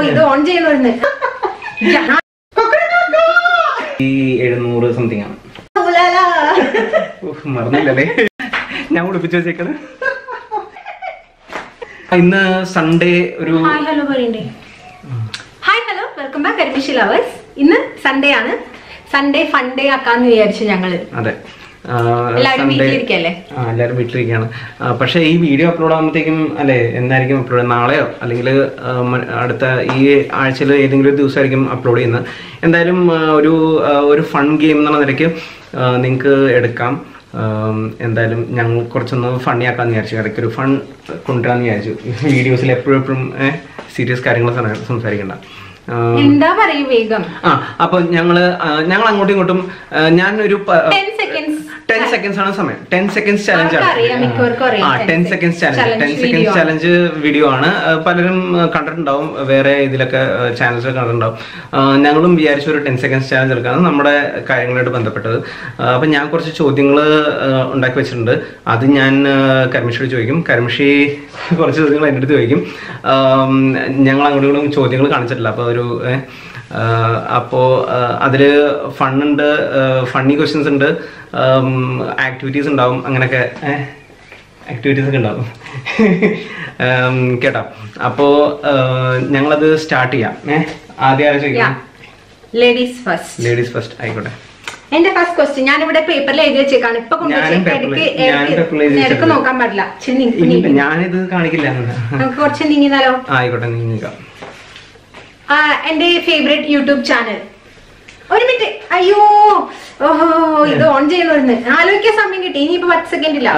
ഇത് ഓൺ ചെയ്യണമെന്ന് ഈ എഴുന്നൂറ് സംതിങ് ആണ് ഉഫ്, മറന്നില്ലല്ലേ ഞാൻ ഉടുപ്പിച്ച് വെച്ചേക്കണ് ഇന്ന് സൺഡേ ഒരു ഹായ് ഹലോ പറയണ്ടേ ഹായ് ഹലോ വെൽക്കം ബാക്ക് കരിമിഷി ലവേഴ്സ് ഇന്ന് സൺഡേ ആണ് സൺഡേ ഫൺ ഡേ ആക്കാന്ന് വിചാരിച്ചു ഞങ്ങള് അതെ ആ, എല്ലാവരും Sunday- വീട്ടിലിരിക്കല്ലേ ആ എല്ലാവരും വീട്ടിലിരിക്കുകയാണ് ആ, പക്ഷേ ഈ വീഡിയോ അപ്ലോഡ് ആകുമ്പോഴത്തേക്കും അല്ലേ എന്നായിരിക്കും അപ്ലോഡ് നാളെയോ അല്ലെങ്കിൽ അടുത്ത ഈ ആഴ്ചയിൽ ഏതെങ്കിലും ഒരു ദിവസമായിരിക്കും അപ്ലോഡ് ചെയ്യുന്നത് എന്തായാലും ആ, ഒരു ആ, ഒരു ഫൺ ഗെയിം എന്നുള്ള നിലയ്ക്ക് നിങ്ങൾക്ക് എടുക്കാം ആം, എന്തായാലും ഞങ്ങൾ കുറച്ചൊന്ന് ഫണ്ണി ആക്കാന്ന് വിചാരിച്ചു ഇടയ്ക്ക് ഒരു ഫൺ കൊണ്ടുവരാന്ന് വിചാരിച്ചു വീഡിയോസിൽ എപ്പോഴും എപ്പോഴും സീരിയസ് കാര്യങ്ങൾ സം- സംസാരിക്കണ്ട ആ, എന്താ പറയൂ വേഗം ആ അപ്പൊ ഞങ്ങള് ആ, ഞങ്ങൾ അങ്ങോട്ടും ഇങ്ങോട്ടും ആ, ഞാനൊരു ടെൻ സെക്കൻഡ്സ് ടെൻ സെക്കൻഡ്സ് ആണ് സമയം ടെൻ സെക്കൻഡ്സ് ചലഞ്ച് അവർക്ക് അറിയാം, മിക്കവർക്കും അറിയാം, ആ 10 ten seconds challenge challenge ten video seconds ആണ്. ചലഞ്ച് വീഡിയോ ആണ് ആ, പലരും ആ, കണ്ടിട്ടുണ്ടാവും വേറെ ഇതിലൊക്കെ ചാനൽസിൽ കണ്ടിട്ടുണ്ടാവും ആ, ഞങ്ങളും വിചാരിച്ച ഒരു ടെൻ സെക്കൻഡ്സ് ചാലഞ്ച് എടുക്കാണ് നമ്മുടെ കാര്യങ്ങളായിട്ട് ബന്ധപ്പെട്ടത് ആ, അപ്പൊ ഞാൻ കുറച്ച് ചോദ്യങ്ങൾ ഉണ്ടാക്കി വെച്ചിട്ടുണ്ട് അത് ഞാൻ ആ, കർമിഷിയോട് ചോദിക്കും കർമിഷി കുറച്ച് ചോദ്യങ്ങൾ എൻ്റെ അടുത്ത് ചോദിക്കും ആം, ഞങ്ങൾ അങ്ങോട്ടും ഇങ്ങോട്ടും ചോദ്യങ്ങൾ കാണിച്ചിട്ടില്ല അപ്പൊ ഒരു ഏ, ആഹ് അപ്പോ ആഹ് അതില് ഫണ്ണുണ്ട് ഫണ്ണി ക്വസ്റ്റ്യൻസ് ഉണ്ട് ആക്ടിവിറ്റീസ് ഉണ്ടാവും അങ്ങനെയൊക്കെ ആക്ടിവിറ്റീസ് ഒക്കെ ഉണ്ടാവും ഉം, കേട്ടോ അപ്പോ ആഹ് ഞങ്ങളത് സ്റ്റാർട്ട് ചെയ്യാം ഏഹ് ആദ്യം ആരാ ചോദിക്കാം ലേഡീസ് ഫസ്റ്റ് ലേഡീസ് ഫസ്റ്റ് ആയിക്കോട്ടെ എന്റെ ഫസ്റ്റ് ക്വസ്റ്റ്യൻ ഞാൻ ഇവിടെ പേപ്പറിൽ എഴുതി വെച്ചേക്കാണ് ഇപ്പൊ ഞാനും paper ല്- ഞാനും paper ല് എഴുതി ഇടക്ക് വെച്ചിട്ടുണ്ട്. നോക്കാൻ പാടില്ല ഇച്ചിരി നീ- ഇല്ല, നീങ്ങി. ഞാനിത് കാണിക്കില്ല നമുക്ക് കുറച്ച് നീങ്ങിന്നാലോ ആയിക്കോട്ടെ നീങ്ങിക്കാം ആ, എന്റെ ഫേവറേറ്റ് യൂട്യൂബ് ചാനൽ ഒരു മിനിറ്റ് അയ്യോ ഓഹോ ഇത് ഓൺ ചെയ്യണമെന്ന് ആലോചിക്കാൻ സമയം കിട്ടി ഇനിയിപ്പോ പത്ത് സെക്കൻഡ് ഇല്ല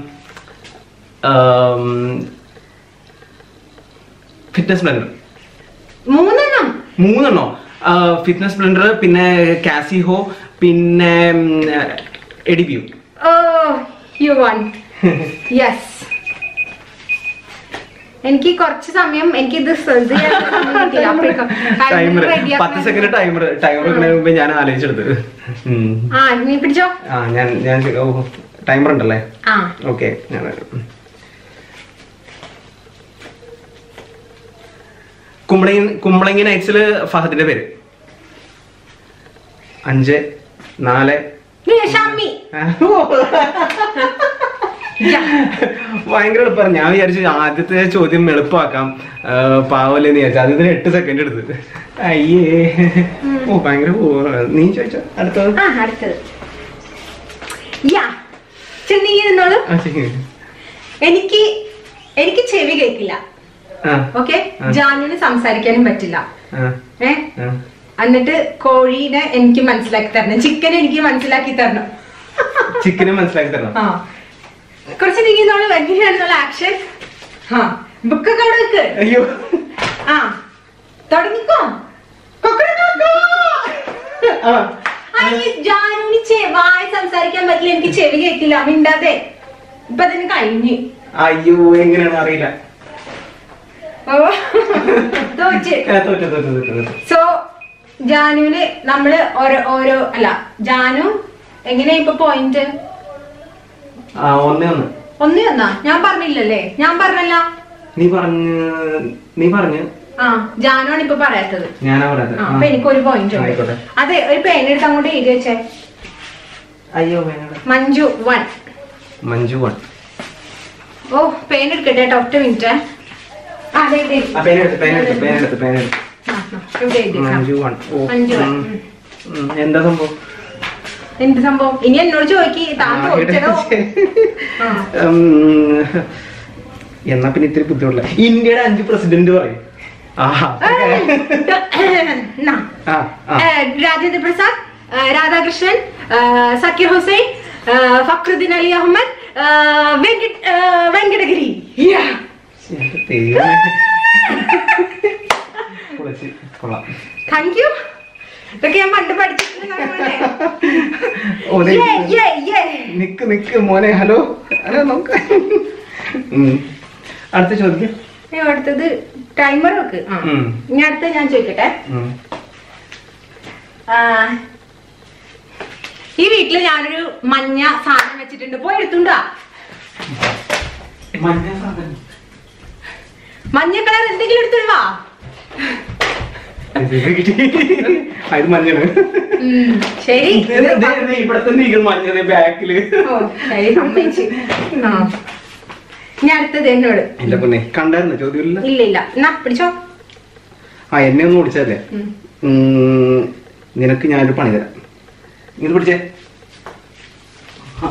ഫിറ്റ്നസ് ബ്ലെൻഡർ മൂന്നെണ്ണം മൂന്നെണ്ണോ ഫിറ്റ്നസ് ബ്ലെൻഡർ പിന്നെ കാസിഹോ പിന്നെ എഡിബ്യൂ ഓ യു വൺ യെസ് എനിക്ക് കുറച്ച് സമയം എനിക്ക് ഇത് ശ്രദ്ധ ചെയ്യാൻ സമയം കിട്ടിയില്ല. അപ്പോഴേക്കും കാരണം ടൈമർ ready ആക്കാൻ പത്ത് സെക്കൻഡ് ടൈമർ ടൈമർ വെക്കുന്നതിന് മുമ്പ് ഞാൻ ആലോചിച്ചെടുത്ത് ഉം. ആ നീ പിടിച്ചോ ആ ഞാൻ ഞാൻ ഓ ടൈമർ ഉണ്ടല്ലേ ആ ഓക്കെ ഞാൻ വരാം. കുമ്പളങ്ങി കുമ്പളങ്ങി നൈറ്റ്സില് ഫഹദിന്റെ പേര് അഞ്ച് നാല് നീ ഷമ്മി ആ, ഓ. ഭയങ്കര എളുപ്പമാണ് ഞാൻ വിചാരിച്ചു ആദ്യത്തെ ചോദ്യം എളുപ്പമാക്കാം ആ, പാവല്ലേന്ന് വിചാരിച്ചു ആദ്യത്തെ എട്ട് സെക്കൻഡ് എടുത്ത് അയ്യേ ഓ ഭയങ്കര ഓ, നീ ചോദിച്ചോ അടുത്തത് ആ അടുത്തത് യാ ചെന്നീ ഇരുന്നോളൂ ആ ശരി എനിക്ക് എനിക്ക് ചെവി കേൾക്കില്ല ആ ഓക്കെ ആ. ജാനുവിന് സംസാരിക്കാനും പറ്റില്ല ആ ഏ ആ എന്നിട്ട് കോഴീനെ എനിക്ക് മനസ്സിലാക്കി തരണം ചിക്കൻ എനിക്ക് മനസ്സിലാക്കി തരണം ചിക്കനെ മനസ്സിലാക്കി തരണം ആ കുറച്ച് നീങ്ങുന്നോളൂ എങ്ങനെയാണെന്നുള്ള ആക്ഷൻ ആ ബുക്കൊക്കെ അവിടെ വെക്ക് അയ്യോ ആ തുടങ്ങിക്കോ കൊക്കടക്കോ. ആ ആ, ഈ ജാനുവിന് ചെ- വായ സംസാരിക്കാൻ പറ്റില്ല എനിക്ക് ചെവി കേൾക്കില്ല മിണ്ടാതെ ഇപ്പൊ അതിന് കഴിഞ്ഞ് അയ്യോ എങ്ങനെയാണ് അറിയില്ല ഓ തോറ്റ് ആ, തോറ്റു തോറ്റു തോറ്റു തോറ്റു സോ ജാനുവിന് നമ്മള് ഓരോ ഓരോ അല്ല ജാനു എങ്ങനെയാ ഇപ്പൊ പോയിന്റ് ആ ഒന്നേ ഒന്ന് ഒന്നേ ഒന്നാ ഞാൻ പറഞ്ഞില്ലല്ലേ ഞാൻ പറഞ്ഞല്ല നീ പറഞ്ഞ് നീ പറഞ്ഞ് ആ ജാനുവാണ് ഇപ്പൊ പറയാത്തത് ഞാനാ പറയാത്തത് ആ ആ. അപ്പൊ എനിക്ക് ഒരു പോയിന്റ് ആയിക്കോട്ടെ. അതെ ഒരു പേൻ എടുത്ത് അങ്ങോട്ട് എഴുതി വെച്ചേ അയ്യോ വേണ്ട മഞ്ജു വൺ മഞ്ജു വൺ ഓ പേൻ എടുക്കട്ടെ കേട്ടോ ഒറ്റ മിനിറ്റ് ആ അതെ ഇതെ ആ പേനെടുത്ത് പേനെടുത്ത് പേനെടുത്ത് പേനെടുത്ത് ഇവിടെ എഴുതി ആ. മഞ്ജു വൺ ഓ മഞ്ജു വൺ ഉം. ഉം. ഉം, എന്താ സംഭവം എന്ത് സംഭവം ഇനി എന്നോട് ചോദിക്കി താൻ ആ, തോറ്റടോ ആ. ഉം, എന്നാ പിന്നെ ഇത്തിരി ബുദ്ധിമുട്ടില്ല ഇന്ത്യയുടെ അഞ്ച് പ്രസിഡന്റ് പറയും ആഹാ എന്നാ. ആ ആ ഏഹ്, രാജേന്ദ്ര പ്രസാദ് ഏഹ്, രാധാകൃഷ്ണൻ ഏഹ്, സക്കീർ ഹുസൈൻ ഏഹ്, ഫക്രുദ്ദീൻ അലി അഹമ്മദ് ഏഹ്, വെങ്കട് ഏഹ്, വെങ്കടഗിരി Yeah. എന്റെ ദൈവമേ. പൊളിച്ച്. കൊള്ളാം Thank you. ഇതൊക്കെ ഞാൻ പണ്ട് പഠിച്ചിട്ടുള്ള കാര്യങ്ങളല്ലേ? ഓ, ദേ. Yeah, yeah, yeah. നിക്ക് നിക്ക് മോനെ ഹലോ ഹലോ നോക്ക് ഉം. അടുത്ത ചോദ്യം ഞാൻ അടുത്തത് ടൈമർ വെക്ക് ആ. ഉം. ഇനി അടുത്ത ഞാൻ ചോദിക്കട്ടെ ഉം. ആ, ഈ വീട്ടില് ഞാനൊരു മഞ്ഞ സാധനം വെച്ചിട്ടുണ്ട് പോയി എടുത്തുണ്ടാ മഞ്ഞ സാധനം മഞ്ഞ കളർ എന്തെങ്കിലും എടുത്തുള്ളാ ആ, ഇത് മഞ്ഞള് ഉം, ശരി ഇത് ഇത് ഇത് ഇവിടെ തന്നെ ഇരിക്കുന്നു മഞ്ഞള് ബാക്കില് ഓ ശരി സമ്മതിച്ചു ആ ഇനി അടുത്തത് എന്നോട് എന്റെ പൊന്നെ കണ്ടായിരുന്നു ചോദ്യമില്ല ഇല്ല ഇല്ല എന്നാ പിടിച്ചോ ആ എന്നെ ഒന്ന് ഓടിച്ചല്ലേ ഉം. ഉം, നിനക്ക് ഞാനൊരു പണി തരാം ഇത് പിടിച്ചേ ആ.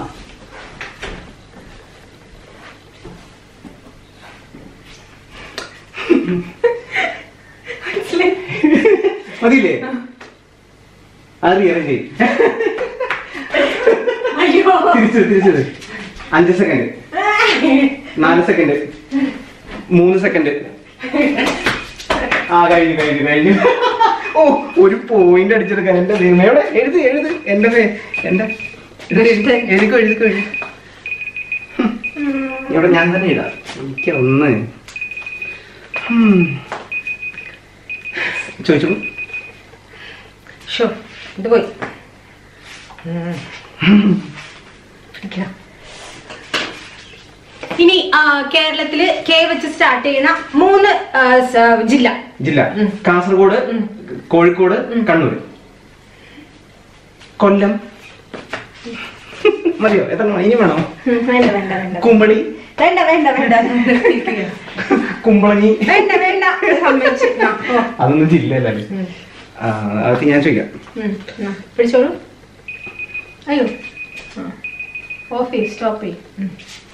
മതിയില്ലേ അറിയാം ചെയ് അയ്യോ തിരിച്ചു തിരിച്ചു അഞ്ച് സെക്കൻഡ് നാല് സെക്കൻഡ് മൂന്ന് സെക്കൻഡ് ആ കഴിഞ്ഞു കഴിഞ്ഞു കഴിഞ്ഞു ഓ ഒരു പോയിന്റ് അടിച്ചെടുക്കാൻ എന്റെ ദൈവമേ എവിടെ എഴുതി എഴുതി എന്റെ പേ- എന്റെ എഴുതി, എഴുതി, എഴുതിക്കോ എഴുതിക്കോ എഴുതി ഇവിടെ ഞാൻ തന്നെ എഴുതാം എനിക്ക് ഒന്ന് ഉം. ചോദിച്ചു ഷോ ഇത് പോയി ഉം. പിടിക്കാം. ഇനി ആ, കേരളത്തില് കെ വെച്ച് സ്റ്റാർട്ട് ചെയ്യണ മൂന്ന് ആ, സ- ജില്ല ജില്ല ഉം. കാസർഗോഡ് ഉം. കോഴിക്കോട് ഉം. കണ്ണൂർ കൊല്ലം മതിയോ എത്ര എണ്ണം? ഇനി വേണോ ഉം, വേണ്ട വേണ്ട വേണ്ട കുമ്പളി വേണ്ട വേണ്ട വേണ്ട നിർത്തിയിരിക്കുക. കുമ്പളങ്ങി വേണ്ട വേണ്ട സമ്മതിച്ചു ആ, ഓ. അതൊന്നും ജില്ലയല്ലേ ഉം, ആ, അതൊക്കെ ഞാൻ ചോദിക്കാം ഉം, ആ, പിടിച്ചോളൂ അയ്യോ ഓഫീസ് സ്റ്റോപ്പ് ചെയ്യും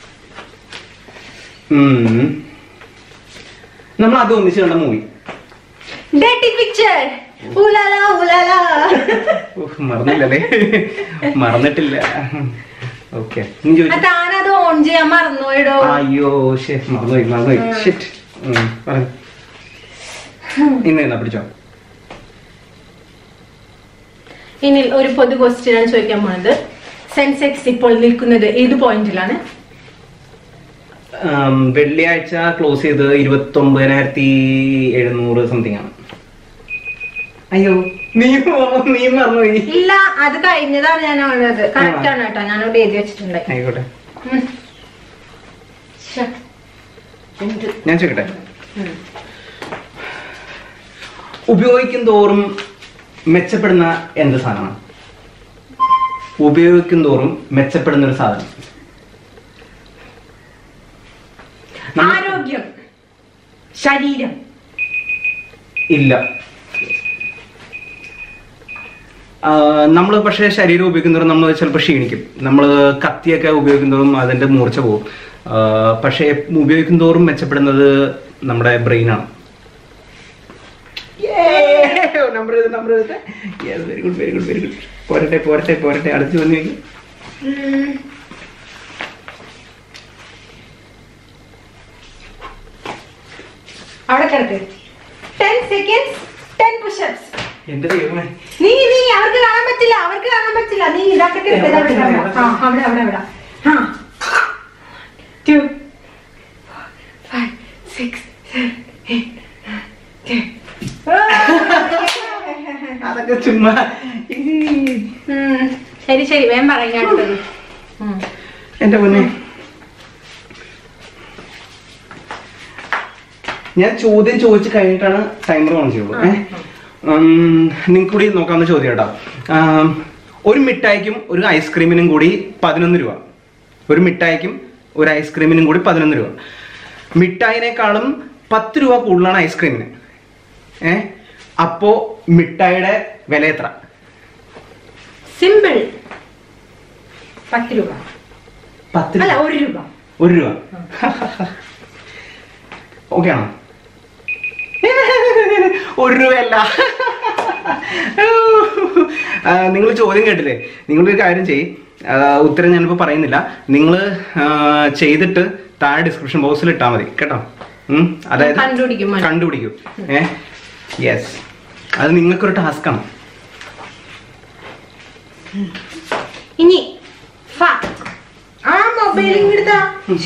ഉം. നമ്മൾ അത് ഒന്നിച്ച് കണ്ട മൂവി ഡേറ്റി പിക്ചർ ഉലാല ഉലാല മറന്നില്ലല്ലേ മറന്നിട്ടില്ല ഓക്കെ നീ ചോദിച്ചു താനത് ഓൺ ചെയ്യാൻ മറന്നുപോയിടോ അയ്യോ ശേ മറന്നുപോയി മറന്നുപോയി ഷിറ്റ് പറഞ്ഞു ഇന്ന് എന്നാ പിടിച്ചോ ഇനി ഒരു പൊതു ക്വസ്റ്റ്യൻ ആണ് ചോദിക്കാൻ പോകുന്നത് സെൻസെക്സ് ഇപ്പോൾ നിൽക്കുന്നത് ഏത് പോയിന്റിലാണ് ആം, വെള്ളിയാഴ്ച ക്ലോസ് ചെയ്ത് ഇരുപത്തി ഒമ്പതിനായിരത്തി എഴുന്നൂറ് സംതിങ് ആണ് അയ്യോ നീ മറന്നു- നീ മറന്നുപോയി ഇല്ല അത് കഴിഞ്ഞതാണ് ഞാൻ ആണത് കറക്റ്റ് ആണ് കേട്ടോ ഞാൻ ഇവിടെ എഴുതി വെച്ചിട്ടുണ്ട് ആയിക്കോട്ടെ ഉം. ശ്ശെ. എന്ത്? ഞാൻ ചോദിക്കട്ടെ ഉം. ഉപയോഗിക്കും തോറും മെച്ചപ്പെടുന്ന എന്ത് സാധനമാണ് ഉപയോഗിക്കും തോറും മെച്ചപ്പെടുന്ന ഒരു സാധനം നമ്മ- ആരോഗ്യം ശരീരം ഇല്ല നമ്മൾ പക്ഷേ ശരീരം ഉപയോഗിക്കുന്നതോറും നമ്മൾ ചിലപ്പോൾ ക്ഷീണിക്കും നമ്മൾ കത്തിയൊക്കെ ഉപയോഗിക്കുന്നതോറും അതിന്റെ മൂർച്ച പോകും ആ, പക്ഷേ ഉപയോഗിക്കും തോറും മെച്ചപ്പെടുന്നത് നമ്മുടെ ബ്രെയിനാണ് number number very good very good very good പോരട്ടെ പോരട്ടെ പോരട്ടെ അടുത്ത് വന്നു കഴിഞ്ഞു ഉം. അവിടെ കിടക്ക് ടെൻ സെക്കൻഡ്സ് ടെൻ പുഷപ്സ് എന്റെ ദൈവമേ നീ നീ അവർക്ക് കാണാൻ പറ്റില്ല അവർക്ക് കാണാൻ പറ്റില്ല നീ ഇതാക്കട്ടെ എവിടെ, ഇതാക്കട്ടെ, എവിടെ, അവിടെ ആ, അവിടെ അവിടെ അവിടെ ആ ടു ഫൈവ് സിക്സ് അതൊക്കെ ചുമ്മാ ശരി ശരി വേഗം പറയാം അടുത്തത് ഉം. എന്റെ പൊന്നെ ഞാൻ ചോദ്യം ചോദിച്ചു കഴിഞ്ഞിട്ടാണ് ടൈമർ ഓൺ ചെയ്യുള്ളൂ ഏഹ് നിങ്ങൾക്ക് കൂടി നോക്കാവുന്ന ചോദ്യം കേട്ടോ ആം, ഒരു മിഠായിക്കും ഒരു ഐസ്ക്രീമിനും കൂടി പതിനൊന്ന് രൂപ ഒരു മിഠായിക്കും ഒരു ഐസ്ക്രീമിനും കൂടി പതിനൊന്ന് രൂപ മിഠായിനേക്കാളും പത്ത് രൂപ കൂടുതലാണ് ഐസ്ക്രീമിന് ഏ അപ്പോ മിഠായിയുടെ വില എത്ര സിമ്പിൾ പത്ത് രൂപ പത്ത് അല്ല രൂപ ഒരു രൂപ ഒരു രൂപ ഓക്കെ ആണോ ഒരു രൂപയല്ല നിങ്ങൾ ചോദ്യം കേട്ടില്ലേ നിങ്ങളൊരു കാര്യം ചെയ്യ് ആ, ഉത്തരം ഞാനിപ്പോൾ പറയുന്നില്ല നിങ്ങൾ ചെയ്തിട്ട് താഴെ ഡിസ്ക്രിപ്ഷൻ ബോക്സിൽ ഇട്ടാൽ മതി കേട്ടോ ഉം, അതായത് കണ്ടുപിടിക്കും മതി. കണ്ടുപിടിക്കും ഏ യെസ് അത് നിങ്ങൾക്കൊരു ടാസ്ക്കാണ് ഇനി ഫ ആ മൊബൈൽ ഇങ്ങടുത്താ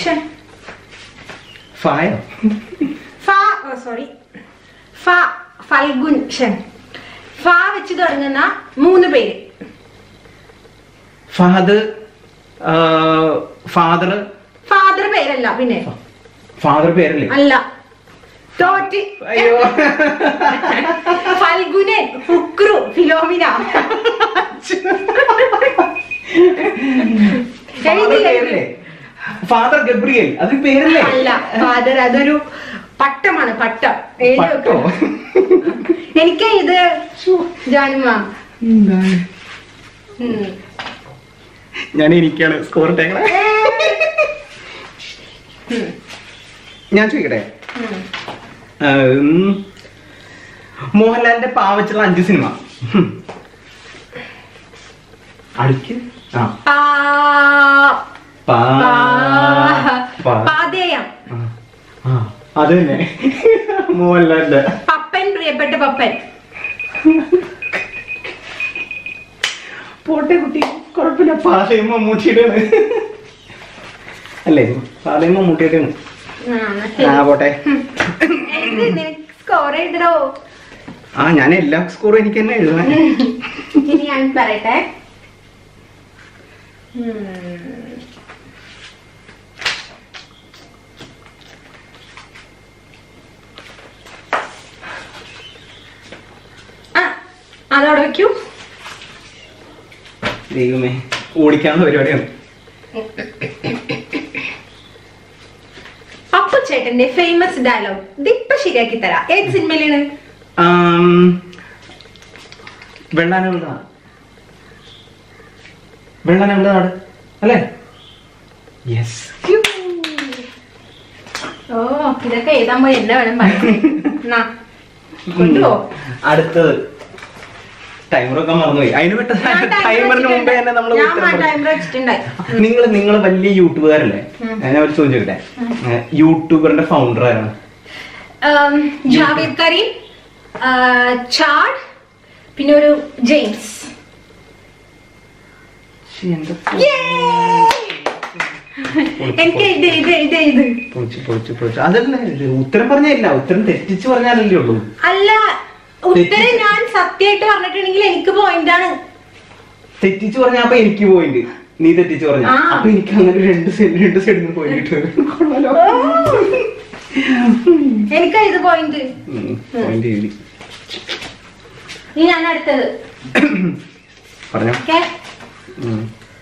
ഫായോ ഫ സോറി ഫ ഫൽഗുൻ ഷൻ ഫ വെച്ച് തുടങ്ങുന്ന മൂന്ന് പേര് ഫാദർ ഫാദർ ഫാദർ പേരല്ല പിന്നെ ഫാദർ പേരല്ലേ അല്ല തോറ്റി അയ്യോ ഫൽ എഴുതില്ല, പേരല്ലേ ഫാദർ ഗബ്രിയേൽ അത് പേരല്ലേ അല്ല ഫാദർ അതൊരു പട്ടമാണ് പട്ടം എഴുതി പട്ടോ വെക്കണം. എനിക്ക് ഇത് ജാനുമ ഉം. ഞാൻ എനിക്കാണ് സ്കോർ ഇട്ടേക്കണേ ഉം. ഞാൻ ചോദിക്കട്ടെ ഉം. ആ, ഉം, മോഹൻലാലിന്റെ പാവച്ചുള്ള അഞ്ച് സിനിമ ഹും. അടിക്ക് ആ പാ പാ പാ- പാ പാതേയം ആ, ആ, അത് തന്നെ മോഹൻലാലിന്റെ പപ്പൻ പ്രിയപ്പെട്ട പപ്പൻ പോട്ടെ കുട്ടി കുഴപ്പമില്ല പാതയും മമ്മൂട്ടിയുടെ അല്ലേ പാതയും മമ്മൂട്ടിയുടെ ആ, എന്നാ ശരി. ആ പോട്ടെ എന്ത് നിനക്ക് സ്കോർ എഴുതടോ ആ ഞാൻ എല്ലാ സ്കോറും എനിക്ക് തന്നെ എഴുതണേ ഇനി ഞാൻ പറയട്ടെ ഉം. ആ, അതവിടെ വെക്കൂ ദൈവമേ ഓടിക്കാനുള്ള പരിപാടിയാണ് അപ്പു ചേട്ടന്റെ ഫേമസ് ഡയലോഗ് ഇതിപ്പൊ ശരിയാക്കി തരാം ഏത് സിനിമയിലാണ് ആം, വെള്ളാനുള്ള നാട് വെള്ളാനുള്ള നാട് അല്ലേ യെസ് ഓ ഇതൊക്കെ എഴുതാൻ പോയി എന്നെ വേണം പറയാ കൊണ്ടുപോ അടുത്തത് ടൈമറൊക്കെ മറന്നുപോയി അതിന് പെട്ട ടൈമറിന് മുമ്പേ തന്നെ നമ്മൾ ഞാൻ ടൈമർ വെച്ചിട്ടുണ്ടായി നിങ്ങൾ നിങ്ങൾ വലിയ യൂട്യൂബുകാരല്ലേ ഉം. ഞാൻ ഒരു ചോദിച്ചു ചോദിക്കട്ടെ ഏ, യൂട്യൂബറിന്റെ ഫൗണ്ടർ ആരാണ് ഉം, ജാവേദ് കരീം ആ, ചാഡ് പിന്നെ ഒരു ജെയിംസ് ശ്ശി, എന്താ എനിക്ക് ഇത് ഇത് ഇത് ഇത് പൊളിച്ച് പൊളിച്ച് പൊളിച്ച് അതല്ല ഇത് ഉത്തരം പറഞ്ഞില്ല ഉത്തരം തെറ്റിച്ച് പറഞ്ഞാലല്ലേ ഉള്ളൂ അല്ല ഉത്തരം ഞാൻ സത്യമായിട്ട് പറഞ്ഞിട്ടുണ്ടെങ്കിൽ എനിക്ക് പോയിന്റ് ആണ് തെറ്റിച്ച് പറഞ്ഞ അപ്പൊ എനിക്ക് പോയിന്റ് നീ തെറ്റിച്ച് പറഞ്ഞ ആ. അപ്പൊ എനിക്ക് അങ്ങനെ രണ്ട് സൈഡ് രണ്ട് സൈഡിൽ നിന്ന് പോയിന്റ് കിട്ടും കൊള്ളാലോ എനിക്ക് ഇത് പോയിന്റ് പോയിന്റ് എഴുതി ഇനി ഞാൻ അടുത്തത് പറഞ്ഞോ ഓക്കെ ഉം.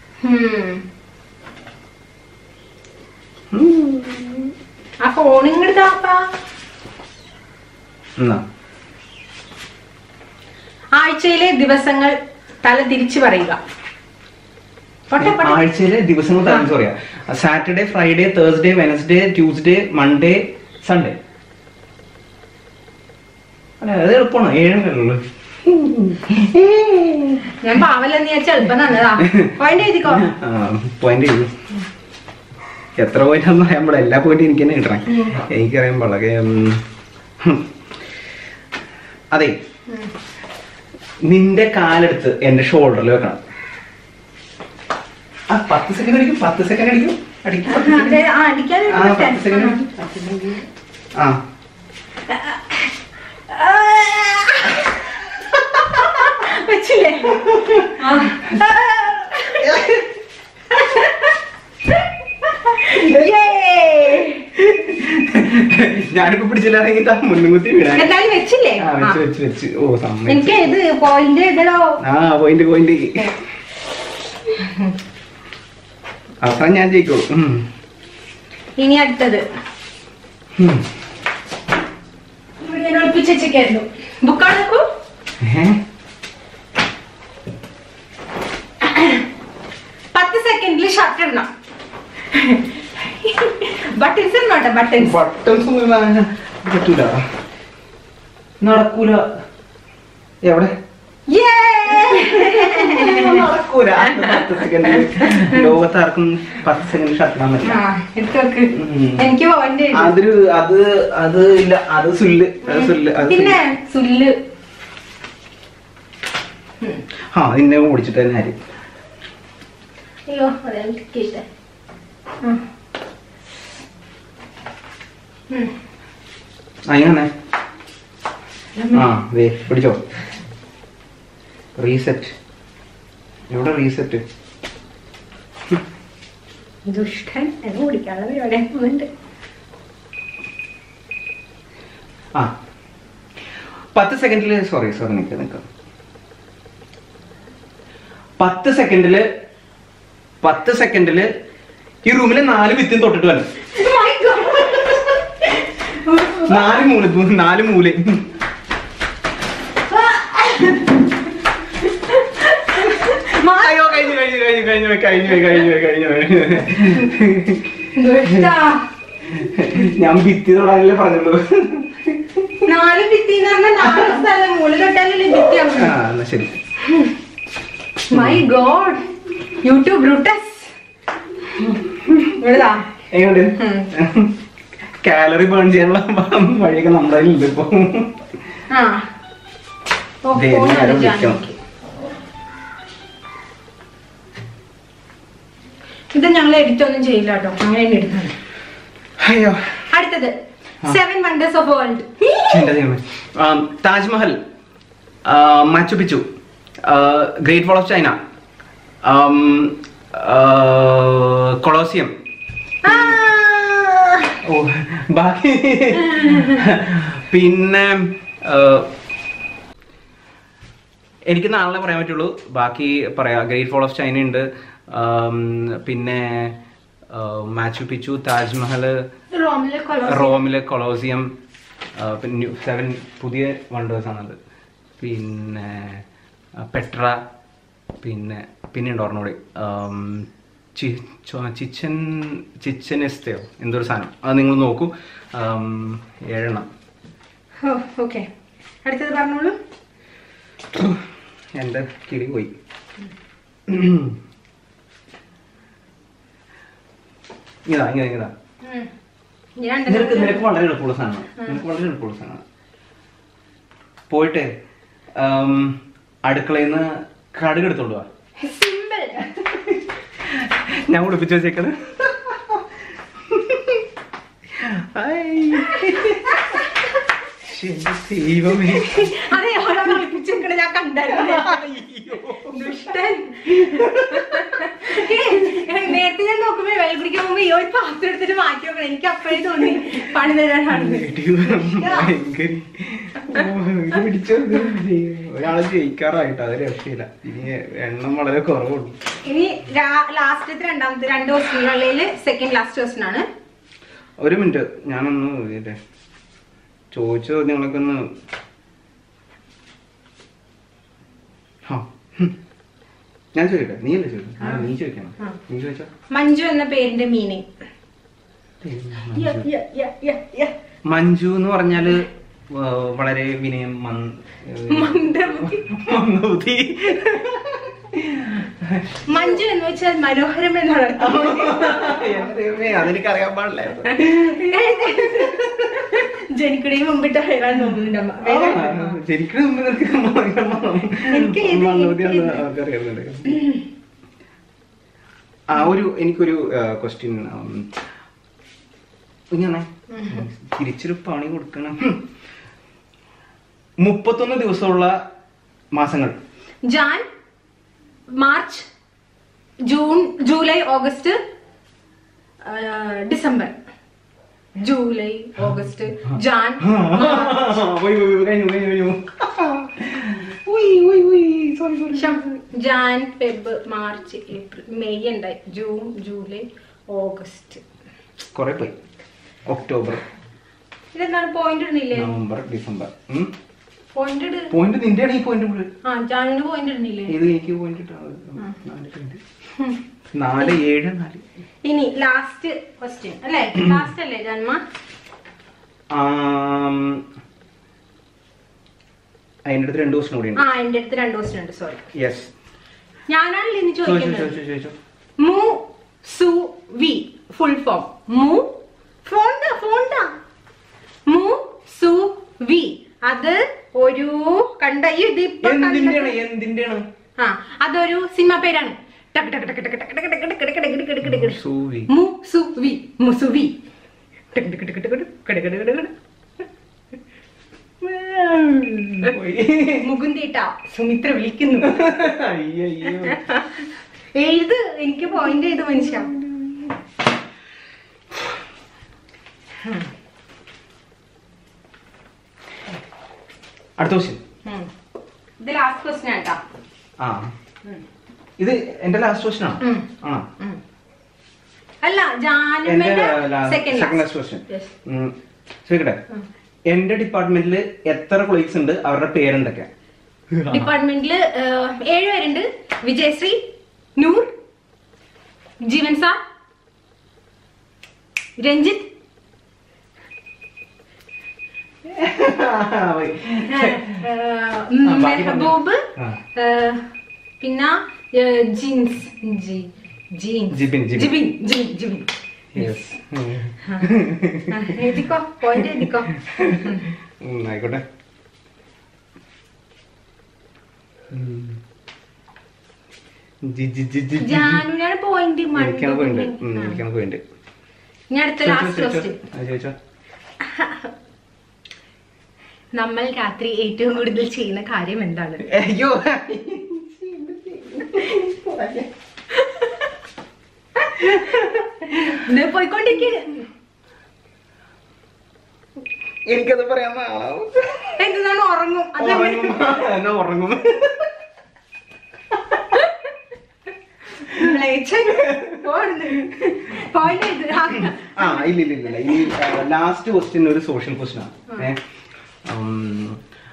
ആ ഫോൺ ഇങ്ങോട്ട് താപ്പാ എന്നാ ആഴ്ചയിലെ ദിവസങ്ങൾ തല തിരിച്ചു പറയുക പൊട്ടെ പൊട്ടെ ആഴ്ചയിലെ ദിവസങ്ങൾ തരം പറയാ Saturday Friday Thursday Wednesday Tuesday Monday Sunday അല്ല അത് എളുപ്പമാണ് ഏഴല്ലേ ഞാൻ പാവല്ലെന്ന് വിചാരിച്ച എളുപ്പം തന്നതാ പോയിന്റ് എഴുതിക്കോ പോയിന്റ് ചെയ്തു എത്ര പോയിന്റ് ആണെന്ന് പറയുമ്പോൾ എല്ലാ പോയിന്റ് എനിക്ക് തന്നെ കിട്ടണേ എനിക്കറിയാൻ വളരെ ഉം, ഹും. അതെ ഉം. നിന്റെ കാലെടുത്ത് എന്റെ ഷോൾഡറിൽ വെക്കണം ആ പത്ത് സെക്കൻഡ് അടിക്കും പത്ത് സെക്കൻഡ് അടിക്കും അടിക്കും പത്ത് second. അതെ, ആ, അടിക്കാനൊരു ആ പത്ത് സെക്കൻഡ് ആ. ആ വെച്ചില്ലേ ആ. Yay! ഞാനിപ്പോ പിടിച്ചില്ലാണെങ്കിൽ മുന്നും കുത്തി വീഴാൻ എന്തായാലും വെച്ചില്ലേ ആ ആ. വെച്ച് വെച്ച് വെച്ച് ഓ സമ്മതിച്ചു എനിക്ക് ഇത് പോയിന്റ് എഴുതണോ ആ പോയിന്റ് പോയിന്റ് അവസാനം ഞാൻ ജയിക്കോളൂ ഉം. ഇനി അടുത്തത് ഉം. ഇവിടെ ഞാൻ ഒളിപ്പിച്ച് വെച്ചേക്കായിരുന്നു ബുക്കാണ് നോക്കൂ ഏ? പത്ത് സെക്കൻഡിൽ ഷർട്ട് ഇടണം ബട്ടൺസ് ഇടണോട്ടെ ബട്ടൺസ് ബട്ടൺസ് ഒന്നും ഇടാൻ പറ്റൂല നടക്കൂല എവിടെ നടക്കൂല പത്ത് സെക്കൻഡ് ലോകത്ത് ആർക്കും പത്ത് സെക്കൻഡ് ഷട്ട് ഇടാൻ പറ്റില്ല ഉം. എനിക്ക് പോയിന്റ് അതൊരു അത് അത് ഇല്ല അത് സുല്ല് അത് സുല്ല് അത് പിന്നെ സുല്ല്. സുല്ല് ആ നിന്നെ ഓടിച്ചിട്ട് തന്നെ ആര് അയ്യോ അതെ എനിക്ക് ഇഷ്ടം അങ്ങനെ ആ ദേ പിടിച്ചോ റീസെറ്റ് എവിടെ റീസെറ്റ് ദുഷ്ടൻ എന്നെ ഓടിക്കാനുള്ള പരിപാടി പോകുന്നുണ്ട് ആ പത്ത് സെക്കൻഡിൽ സോറി സോറി നിൽക്കുക നിൽക്കുക പത്ത് സെക്കൻഡിൽ പത്ത് സെക്കൻഡില് ഈ റൂമിലെ നാല് ഭിത്തിയും തൊട്ടിട്ട് വരണം My God. നാല് മൂല നാല് മൂല മാ- അയ്യോ കഴിഞ്ഞു കഴിഞ്ഞു കഴിഞ്ഞു കഴിഞ്ഞു പോയി, കഴിഞ്ഞു പോയി, കഴിഞ്ഞു പോയി, കഴിഞ്ഞു പോയി. ദുഷ്ടാ. ഞാൻ ഭിത്തി തൊടാനല്ലേ പറഞ്ഞുള്ളൂ നാല് ഭിത്തി എന്ന് പറഞ്ഞാൽ നാല് സ്ഥലം മുകളിൽ തൊട്ടാലല്ലേ ഭിത്തിയാവും ആ എന്നാ ശരി മൈ ഗോഡ് യൂട്യൂബ് ബ്രൂട്ടസ് ഇവിടുതാ എങ്ങോട്ട് കാലറി ബേൺ ചെയ്യാനുള്ള വഴിയൊക്കെ നമ്മുടെ കയ്യിലുണ്ട് ഇപ്പൊ ആ ഓ, ദേ, phone ഇനി ആരോ ആണ് വിളിക്കണം. ജാനകിക്ക്. ഇത് ഞങ്ങൾ എഡിറ്റ് ഒന്നും ചെയ്യില്ല കേട്ടോ അങ്ങനെ തന്നെ എടുക്കുന്നത് അയ്യോ അടുത്തത് സെവൻ വണ്ടേഴ്സ് ഓഫ് വേൾഡ് എന്റെ ദൈവമേ ആം, Taj Mahal Machu Picchu great wall of China ആം, ആ, കൊളോസിയം ഓ ബാക്കി പിന്നെ ആ, എനിക്ക് നാളെ പറയാൻ പറ്റുള്ളൂ ബാക്കി പറയാം ഗ്രേറ്റ് ഫോൾ ഓഫ് ചൈന ഉണ്ട് ആം, പിന്നെ ആ, മാച്ചു പിച്ചു താജ്മഹൽ റോമിലെ കൊളോസിയം. റോമിലെ കൊളോസിയം ആ, പിന്നെ ന്യൂ- സെവൻ പുതിയ വണ്ടേഴ്സ് ആണത് പിന്നെ ആ, പെട്ര പിന്നെ പിന്നെ ഉണ്ട് ഒരെണ്ണം കൂടി ആം, ചി- ചോ- ചിച്ചൻ ചിച്ചനെസ്തയോ എന്തൊരു സാധനം അത് നിങ്ങൾ നോക്കൂ ആം, ഏഴെണ്ണം ഓ ഓക്കെ അടുത്തത് പറഞ്ഞോളൂ എൻ്റെ കിളി പോയി ഇതാ ഇങ്ങനെ ഇതാ ഉം. ഞാൻ നിനക്ക് നിനക്ക് വളരെ എളുപ്പമുള്ള സാധനമാണ് നിനക്ക് വളരെ എളുപ്പമുള്ള സാധനമാണ് പോയിട്ടേ ആം, അടുക്കളയിൽ നിന്ന് കടുക് എടുത്തോണ്ട് വാ സിമ്പിൾ ഞാൻ ഉടുപ്പിച്ച് വെച്ചേക്കണ് ദൈവമേ അതെ അവളെ ഒളിപ്പിച്ചെടുക്കണ ഞാൻ കണ്ടായിരുന്നു ദുഷ്ടൻ നേരത്തെ ഞാൻ നോക്കുമ്പോ വെള്ളം കുടിക്കാൻ പോകുമ്പോ ഈ ഒരു പാത്രം എടുത്തിട്ട് മാറ്റി വെക്കണം എനിക്ക് അപ്പോഴേ തോന്നി പണി തരാനാണ് ഭയങ്കര പിടിച്ചോ ഒരാള് ജയിക്കാറായിട്ട് അത് രക്ഷയില്ല ഇനി എണ്ണം വളരെ കുറവുള്ളൂ ഇനി ലാസ്റ്റത്തെ രണ്ടാമത്തെ രണ്ട് ക്വസ്റ്റിനുള്ളിൽ സെക്കൻഡ് ലാസ്റ്റ് ക്വസ്റ്റൻ ആണ് ഒരു മിനിറ്റ് ഞാനൊന്ന് ഇതേ ചോദിച്ച ചോദ്യങ്ങളൊക്കെ ഒന്ന് ആ, ഹും. ഞാൻ ചോദിക്കട്ടെ നീ അല്ലേ ചോദിക്കും ആ, നീ ചോദിക്കണം ആ. നീ ചോദിച്ചോ മഞ്ജു എന്ന പേരിന്റെ മീനിങ് മഞ്ജു എന്ന് പറഞ്ഞാല് ആ, വളരെ വിനയം മൻ- മന്ദബുദ്ധി. മന്ദബുദ്ധി മഞ്ജു എന്ന് വെച്ചാൽ മനോഹരം എന്നാണ് അർത്ഥം. എന്റെ ദൈവമേ, അതെനിക്ക് അറിയാൻ പാടില്ലായിരുന്നു ജനിക്കണേന് മുമ്പിട്ട് ഹൈറാൻ തോന്നുന്നുണ്ട് അമ്മ വേഗം. ആ, ശരിക്കും മുമ്പ് നിനക്ക് എനിക്ക് ഇത് മന്ദബുദ്ധി എനിക്ക് ആണെന്ന് അവർക്കറിയാവുന്നുണ്ട് ആ ഒരു എനിക്കൊരു ക്വസ്റ്റ്യൻ ഇങ്ങനെ തിരിച്ചൊരു പണി കൊടുക്കണം മുപ്പത്തൊന്ന് ദിവസമുള്ള മാസങ്ങൾ Jan March June July August ആ, December July August Jan March, പോയി, പോയി, പോയി, കഴിഞ്ഞു കഴിഞ്ഞു കഴിഞ്ഞു ഉയ്, ഉയ്, ഉയ്, sorry, sorry. ശം- Jan Feb March April May ഉണ്ടായി ജൂൺ ജൂലൈ ഓഗസ്റ്റ് കുറെ പോയി ഒക്ടോബർ ഇതെന്താണ് പോയിന്റ് ഇടുന്നില്ലേ നവംബർ ഡിസംബർ പോയിന്റ് ഇട് പോയിന്റ് നിന്റെ ആണ് ഈ പോയിന്റ് ഫുള്ള് ആ ജാനിന് പോയിന്റ് ഇടുന്നില്ലേ ഇത് എനിക്ക് പോയിന്റ് നാല് പോയിന്റ് നാല് ഏഴ് നാല് ഇനി ലാസ്റ്റ് ക്വസ്റ്റ്യൻ അല്ലേ ലാസ്റ്റ് അല്ലേ ജന്മ ആം, അതിന്റെ അടുത്ത് രണ്ടു ദിവസം കൂടി ഉണ്ട് ആ എന്റെ അടുത്ത് രണ്ടു ക്വസ്റ്റ്യൻ ഉണ്ട് സോറി യെസ് ഞാനാണല്ലോ ഇനി ചോദിച്ചു ചോദിക്കുന്നത് ചോദിച്ചു ചോദിച്ചു മു സു വി ഫുൾ ഫോം മു ഫോണ്ട ഫോണ്ട മു സു വി അത് ഒരു കണ്ട ഈ ഇത് ഇപ്പൊ എന്തിന്റെയാണ് കണ്ടത്- എന്തിന്റെയാണ് ആ അതൊരു സിനിമ പേരാണ് ടക്ക് ടക്ക് ടക്ക് ടക്ക് ടക്ക് ടക്ക് ടക്ക് ടക്ക് ടക്ക് ടക്ക് ടക്ക് ടക്ക് ടക്ക്. സൂവി മു സു വി മുസുവി ടക്ക് ടക്ക് ടക്ക് ടക്ക് ടക്ക് ടക്ക് ടക്ക് ടക്ക്. മുകുന്ദേട്ട സുമിത്ര വിളിക്കുന്നു അയ്യോ എഴുത് എനിക്ക് പോയിന്റ് ചെയ്ത് മനുഷ്യ അടുത്ത ക്വസ്റ്റ്യൻ ഉം. ഇത് ലാസ്റ്റ് ക്വസ്റ്റ്യൻ ആട്ടാ ആ ഇത് എന്റെ ലാസ്റ്റ് ക്വസ്റ്റൻ ആണ് ഉം. ആണോ ഉം. അല്ല എന്റെ ജാനുമേന്റെ സെക്കൻഡ് സെക്കൻഡ് ലാസ്റ്റ് ക്വസ്റ്റ്യൻ ചോദിക്കട്ടെ എന്റെ ഡിപ്പാർട്ട്മെന്റിൽ എത്ര കൊളീഗ്സ് ഉണ്ട് അവരുടെ പേരെന്തൊക്കെ ഡിപ്പാർട്ട്മെന്റില് ഏഴ് പേരുണ്ട് വിജയശ്രീ നൂർ ജീവൻ സാർ രഞ്ജിത്ത് ഏഹ്, ഉം, ആ, ബാക്കി പറഞ്ഞോ. മെഹബൂബ് ആ. ഏഹ്, പിന്നെ ഏഹ്, ജീൻസ് ജി ജീൻസ് ജിബിൻ, ജിബിൻ. ജിബിൻ ജിബിൻ ജിബിൻ യെസ് ആ, എഴുതിക്കോ പോയിന്റ് എഴുതിക്കോ ആയിക്കോട്ടെ ഉം. ജി, ജി, ജി, ജി, ജി. ജാനുവിനാണ് പോയിന്റ് എനിക്കാണ് പോയിന്റ് എനിക്കാണ് പോയിന്റ് ഇനി അടുത്ത ലാസ്റ്റ് ക്വസ്റ്റ്യൻ ചോദിച്ചോ നമ്മൾ രാത്രി ഏറ്റവും കൂടുതൽ ചെയ്യുന്ന കാര്യം എന്താണ് അയ്യോ ഇത് പോയിക്കൊണ്ടിരിക്കുകയാണ് എനിക്കത് പറയാൻ നാളാവും എന്താണ് ഉറങ്ങും അത് ഉറങ്ങും എന്നാ ഉറങ്ങും പോയിന്റ് ഇത് ആ ഇല്ല ഇല്ല ഇല്ല ഇല്ല. ഈ ലാസ്റ്റ് ക്വസ്റ്റ്യൻ ഒരു സോഷ്യൽ ക്വസ്റ്റ്യൻ ആണ് ഏ, ഉം,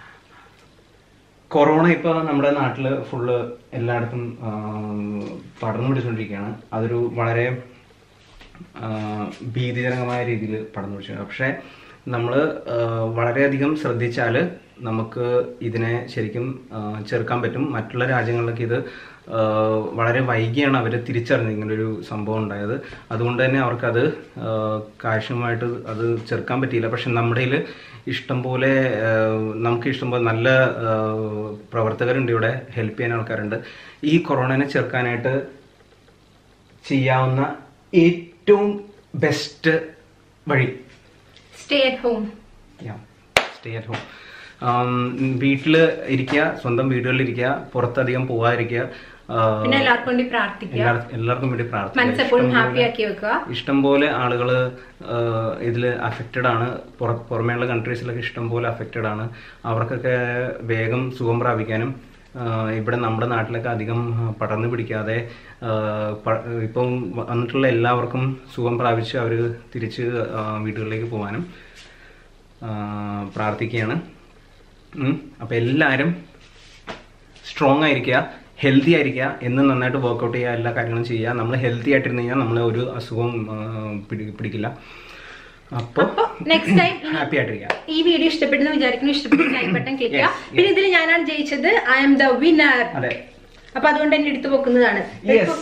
കൊറോണ ഇപ്പൊ നമ്മുടെ നാട്ടില് ഫുള്ള് എല്ലായിടത്തും ആം, പടർന്നു പിടിച്ചുകൊണ്ടിരിക്കുകയാണ് അതൊരു വളരെ ആ, ഭീതിജനകമായ രീതിയിൽ പടർന്നു പിടിച്ചു പക്ഷെ നമ്മൾ വളരെയധികം ശ്രദ്ധിച്ചാൽ നമുക്ക് ഇതിനെ ശരിക്കും ആ, ചെറുക്കാൻ പറ്റും മറ്റുള്ള രാജ്യങ്ങളിലൊക്കെ ഇത് ആ, വളരെ വൈകിയാണ് അവർ തിരിച്ചറിഞ്ഞത് ഇങ്ങനൊരു സംഭവം ഉണ്ടായത് അതുകൊണ്ട് തന്നെ അവർക്കത് ആ, കാര്യക്ഷമമായിട്ട് അത് ചെറുക്കാൻ പറ്റിയില്ല പക്ഷെ നമ്മുടെ കയ്യിൽ ഇഷ്ടംപോലെ ആ, നമുക്ക് ഇഷ്ടംപോലെ നല്ല ആ, പ്രവർത്തകരുണ്ട് ഇവിടെ ഹെൽപ്പ് ചെയ്യാൻ ആൾക്കാരുണ്ട് ഈ കൊറോണനെ ചെറുക്കാനായിട്ട് ചെയ്യാവുന്ന ഏറ്റവും ബെസ്റ്റ് വഴി stay at home stay at home വീട്ടിൽ ഇരിക്കുക സ്വന്തം വീടുകളിൽ ഇരിക്കുക പുറത്തധികം പോവാതിരിക്കുക ആ, പിന്നെ എല്ലാവർക്കും വേണ്ടി പ്രാർത്ഥിക്കുക എല്ലാർ- എല്ലാവർക്കും വേണ്ടി മനസ്സെപ്പോഴും ഹാപ്പി പ്രാർത്ഥിക്കുക ആക്കി വെക്കുക ഇഷ്ടംപോലെ ആളുകൾ ഇതിൽ അഫക്റ്റഡ് ആണ് പുറ പുറമേയുള്ള കൺട്രീസിലൊക്കെ ഇഷ്ടംപോലെ അഫക്റ്റഡ് ആണ് അവർക്കൊക്കെ വേഗം സുഖം പ്രാപിക്കാനും ആ, ഇവിടെ നമ്മുടെ നാട്ടിലൊക്കെ അധികം പടർന്നു പിടിക്കാതെ ആ, പ- ഇപ്പം വന്നിട്ടുള്ള എല്ലാവർക്കും സുഖം പ്രാപിച്ച് അവർ തിരിച്ച് ആ, വീടുകളിലേക്ക് പോകാനും ആ, പ്രാർത്ഥിക്കുകയാണ് ഉം. അപ്പം എല്ലാവരും സ്ട്രോങ് ആയിരിക്കുക ഹെൽത്തി ആയിരിക്കുക എന്നും നന്നായിട്ട് വർക്കൗട്ട് ചെയ്യുക എല്ലാ കാര്യങ്ങളും ചെയ്യുക നമ്മൾ ഹെൽത്തി ആയിട്ടിരുന്ന് കഴിഞ്ഞാൽ നമ്മളെ ഒരു അസുഖവും ആ, പിടി- പിടിക്കില്ല അപ്പോൾ അപ്പൊ നെക്സ്റ്റ് ടൈം ഹാപ്പി ആയിട്ടിരിക്കുക ഈ വീഡിയോ ഇഷ്ടപ്പെട്ടെന്ന് വിചാരിക്കുന്നു ഇഷ്ടപ്പെട്ട ലൈക്ക് ബട്ടൺ ക്ലിക്ക് ചെയ്യുക Yes, yes. പിന്നെ ഇതിൽ ഞാനാണ് ജയിച്ചത് ഐ എം ദ വിന്നർ അതെ അപ്പൊ അതുകൊണ്ട് തന്നെ എടുത്തു വെക്കുന്നതാണ് Yes.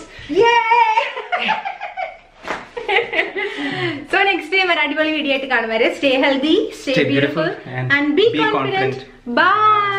സോ നെക്സ്റ്റ് ടൈം ഒരു അടിപൊളി വീഡിയോ ആയിട്ട് കാണും വരെ stay healthy stay Stay beautiful beautiful and and be be confident confident. By